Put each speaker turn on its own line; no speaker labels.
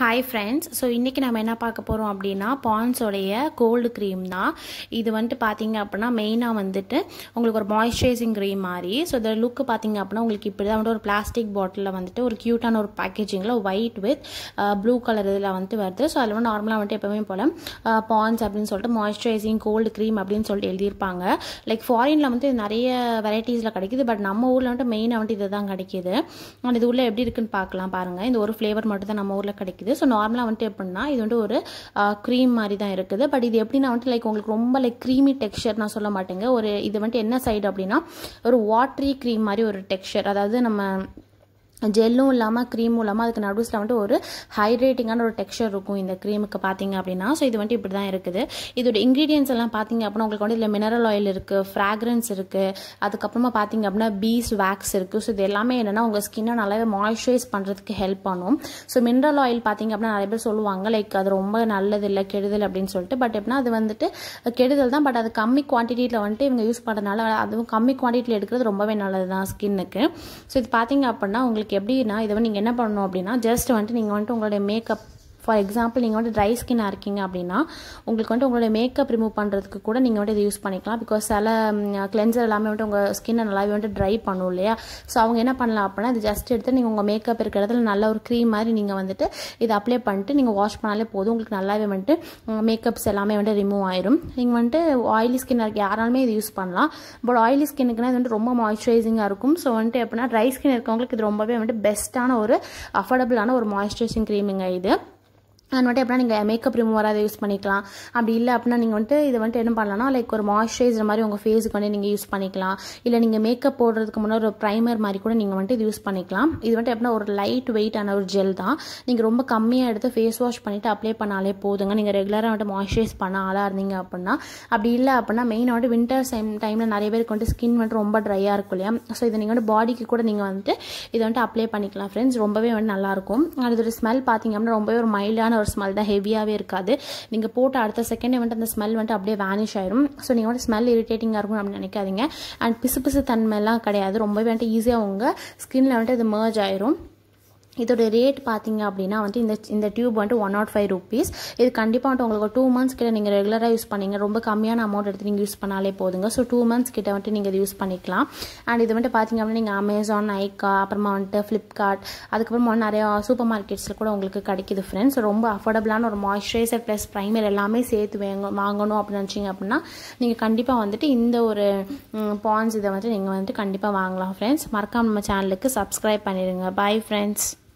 hi friends so இன்றைக்கி நம்ம என்ன பார்க்க போகிறோம் அப்படின்னா பான்ஸோடைய கோல்டு க்ரீம் தான் இது வந்துட்டு பார்த்தீங்க அப்படின்னா மெயினாக வந்துட்டு உங்களுக்கு ஒரு மாய்ஸ்சரைசிங் க்ரீம் மாதிரி ஸோ இந்த லுக்கு பார்த்தீங்க அப்படின்னா உங்களுக்கு இப்படி தான் வந்துட்டு ஒரு பிளாஸ்டிக் பாட்டிலில் வந்துட்டு ஒரு க்யூட்டான ஒரு பேக்கேஜிங்கில் ஒயிட் வித் ப்ளூ கலர் இதில் வந்துட்டு வருது ஸோ அதில் வந்து நார்மலாக வந்துட்டு எப்போவுமே போல் பான்ஸ் அப்படின்னு சொல்லிட்டு மாய்ஸ்சரைசிங் கோல்டு க்ரீம் அப்படின்னு சொல்லிட்டு எழுதியிருப்பாங்க லைக் ஃபாரினில் வந்து நிறைய வெரைட்டிஸில் கிடைக்குது பட் நம்ம ஊரில் வந்துட்டு மெயினாக வந்துட்டு இது தான் கிடைக்கிது அண்ட் இது உள்ள எப்படி இருக்குன்னு பார்க்கலாம் பாருங்கள் இந்த ஒரு ஃப்ளேவர் மட்டும் தான் நம்ம ஊரில் கிடைக்குது ஸோ நார்மலாக வந்துட்டு எப்படின்னா இது வந்து ஒரு க்ரீம் மாதிரி தான் இருக்குது பட் இது எப்படின்னா வந்துட்டு லைக் உங்களுக்கு ரொம்ப லைக் க்ரீமி டெக்ஸ்சர் நான் சொல்ல மாட்டேங்க ஒரு இது வந்துட்டு என்ன சைடு அப்படின்னா ஒரு வாட்ரி க்ரீம் மாதிரி ஒரு டெக்ஸ்சர் அதாவது நம்ம ஜெல்லும் இல்லாமல் க்ரீமும் இல்லாமல் அதுக்கு நடுவில் வந்துட்டு ஒரு ஹைட்ரேட்டிங்கான ஒரு டெக்ஸ்சர் இருக்கும் இந்த க்ரீமுக்கு பார்த்தீங்க அப்படின்னா ஸோ இது வந்துட்டு இப்படி தான் இருக்குது இதோட இன்க்ரீடியன்ஸ் எல்லாம் பார்த்தீங்க அப்படின்னா உங்களுக்கு வந்து இதில் மினரல் ஆயில் இருக்குது ஃப்ராக்ரன்ஸ் இருக்குது அதுக்கப்புறமா பார்த்தீங்க அப்படின்னா பீஸ் வேக்ஸ் இருக்குது ஸோ இது எல்லாமே என்னென்னா உங்கள் ஸ்கின்னை நல்லாவே மாய்ஸ்சரைஸ் பண்ணுறதுக்கு ஹெல்ப் பண்ணும் ஸோ மினரல் ஆயில் பார்த்தீங்க அப்படின்னா நிறைய பேர் சொல்லுவாங்க லைக் அது ரொம்ப நல்லது இல்லை கெடுதல் அப்படின்னு சொல்லிட்டு பட் எப்படின்னா அது வந்துட்டு கெடுதல் தான் பட் அது கம்மி குவான்டிட்டியில் வந்துட்டு இவங்க யூஸ் பண்ணுறதுனால அதுவும் கம்மி குவான்டிட்டியில் எடுக்கிறது ரொம்பவே நல்லது தான் ஸ்கின்னுக்கு ஸோ இது பார்த்தீங்க அப்படின்னா உங்களுக்கு உங்களுக்கு எப்படின்னா இதை வந்து நீங்கள் என்ன பண்ணணும் அப்படின்னா ஜஸ்ட் வந்துட்டு நீங்கள் வந்துட்டு உங்களுடைய மேக்கப் ஃபார் எக்ஸாம்பிள் நீங்கள் வந்து ட்ரை ஸ்கின்னாக இருக்கீங்க அப்படின்னா உங்களுக்கு வந்துட்டு உங்களுடைய மேக்கப் ரிமூவ் பண்ணுறதுக்கு கூட நீங்கள் வந்துட்டு இதை யூஸ் பண்ணிக்கலாம் பிகாஸ் சில கிளென்சர் எல்லாமே வந்துட்டு உங்கள் ஸ்கின்னை நல்லாவே வந்துட்டு ட்ரை பண்ணும் இல்லையா ஸோ அவங்க என்ன பண்ணலாம் அப்படின்னா இது ஜஸ்ட் எடுத்து நீங்கள் உங்கள் மேக்கப் இருக்கிற இடத்துல நல்ல ஒரு க்ரீம் மாதிரி நீங்கள் வந்துட்டு இதை அப்ளை பண்ணிட்டு நீங்கள் வாஷ் பண்ணாலே போதும் உங்களுக்கு நல்லாவே வந்துட்டு மேக்கப்ஸ் எல்லாமே வந்துட்டு ரிமூவ் ஆயிரும் நீங்கள் வந்துட்டு ஆயிலி ஸ்கின்னாக இருக்க யாராலுமே இது யூஸ் பண்ணலாம் பட் ஆயிலி ஸ்கின்னுக்குனா இது வந்துட்டு ரொம்ப மாய்ஸ்சரைசிங்காக இருக்கும் ஸோ வந்துட்டு எப்படின்னா ட்ரை ஸ்கின் இருக்கவங்களுக்கு இது ரொம்பவே வந்துட்டு பெஸ்ட்டான ஒரு அஃபோர்டபுளான ஒரு மாய்ஸ்சரைசிங் க்ரீமுங்க இது அண்ட் வந்துட்டு எப்படின்னா நீங்கள் மேக்கப் ரிமூவராக அதை யூஸ் பண்ணிக்கலாம் அப்படி இல்லை அப்படின்னா நீங்கள் வந்துட்டு இதை வந்துட்டு என்ன பண்ணலாம்னா லைக் ஒரு மாய்ஸ்சரைசர் மாதிரி உங்கள் ஃபேஸுக்கு வந்து நீங்கள் யூஸ் பண்ணிக்கலாம் இல்லை நீங்கள் மேக்கப் போடுறதுக்கு முன்னாடி ஒரு ப்ரைமர் மாதிரி கூட நீங்கள் வந்துட்டு இது யூஸ் பண்ணிக்கலாம் இது வந்துட்டு எப்படின்னா ஒரு லைட் வெயிட்டான ஒரு ஜெல் தான் நீங்கள் ரொம்ப கம்மியாக எடுத்து ஃபேஸ் வாஷ் பண்ணிவிட்டு அப்ளை பண்ணாலே போதுங்க நீங்கள் ரெகுலராக வந்துட்டு மாய்ஸ்சரைஸ் பண்ண ஆளாக இருந்தீங்க அப்படின்னா அப்படி இல்லை அப்படின்னா மெயினாக வந்துட்டு வின்டர் டைம் டைமில் நிறைய பேருக்கு வந்துட்டு ஸ்கின் வந்துட்டு ரொம்ப ட்ரையாக இருக்கும் இல்லையா ஸோ இதை நீங்கள் வந்து பாடிக்கு கூட நீங்கள் வந்துட்டு இதை வந்துட்டு அப்ளை பண்ணிக்கலாம் ஃப்ரெண்ட்ஸ் ரொம்பவே வந்து நல்லாயிருக்கும் அதோட ஸ்மெல் பார்த்தீங்க அப்படின்னா ரொம்பவே ஒரு மைல்டான ஒரு ஸ்மெல் தான் ஹெவியாகவே இருக்காது நீங்கள் போட்ட அடுத்த செகண்டே வந்துட்டு அந்த ஸ்மெல் வந்துட்டு அப்படியே வேனிஷ் ஆயிரும் ஸோ நீங்கள் வந்து ஸ்மெல் இரிட்டேட்டிங்காக இருக்கும் அப்படின்னு நினைக்காதீங்க அண்ட் பிசு பிசு தன்மைலாம் கிடையாது ரொம்பவே வந்துட்டு ஈஸியாக உங்கள் ஸ்கின்ல வந்துட்டு இது மர்ஜ் ஆயிரும் இதோட ரேட் பார்த்தீங்க அப்படின்னா வந்து இந்த இந்த டியூப் வந்துட்டு ஒன் நாட் ஃபைவ் ருபீஸ் இது கண்டிப்பாக வந்துட்டு உங்களுக்கு டூ மந்த்ஸ் கிட்ட நீங்கள் ரெகுலராக யூஸ் பண்ணீங்க ரொம்ப கம்மியான அமௌண்ட் எடுத்து நீங்கள் யூஸ் பண்ணாலே போதுங்க ஸோ டூ மந்த்ஸ் கிட்ட வந்துட்டு நீங்கள் இது யூஸ் பண்ணிக்கலாம் அண்ட் இது வந்துட்டு பார்த்தீங்க அப்படின்னா நீங்கள் அமேசான் நைக்கா அப்புறமா வந்துட்டு ஃப்ளிப்கார்ட் அதுக்கப்புறமா நிறையா சூப்பர் மார்க்கெட்ஸில் கூட உங்களுக்கு கிடைக்குது ஃப்ரெண்ட்ஸ் ரொம்ப அஃபோர்டபுளான ஒரு மாய்ஸ்சரைசர் ப்ளஸ் ப்ரைமர் எல்லாமே சேர்த்து வேங்க வாங்கணும் அப்படின்னு நினச்சிங்க அப்படின்னா நீங்கள் கண்டிப்பாக வந்துட்டு இந்த ஒரு பான்ஸ் இதை வந்துட்டு நீங்கள் வந்துட்டு கண்டிப்பாக வாங்கலாம் ஃப்ரெண்ட்ஸ் மறக்காம நம்ம சேனலுக்கு சப்ஸ்கிரைப் பண்ணிடுங்க பாய் ஃப்ரெண்ட்ஸ்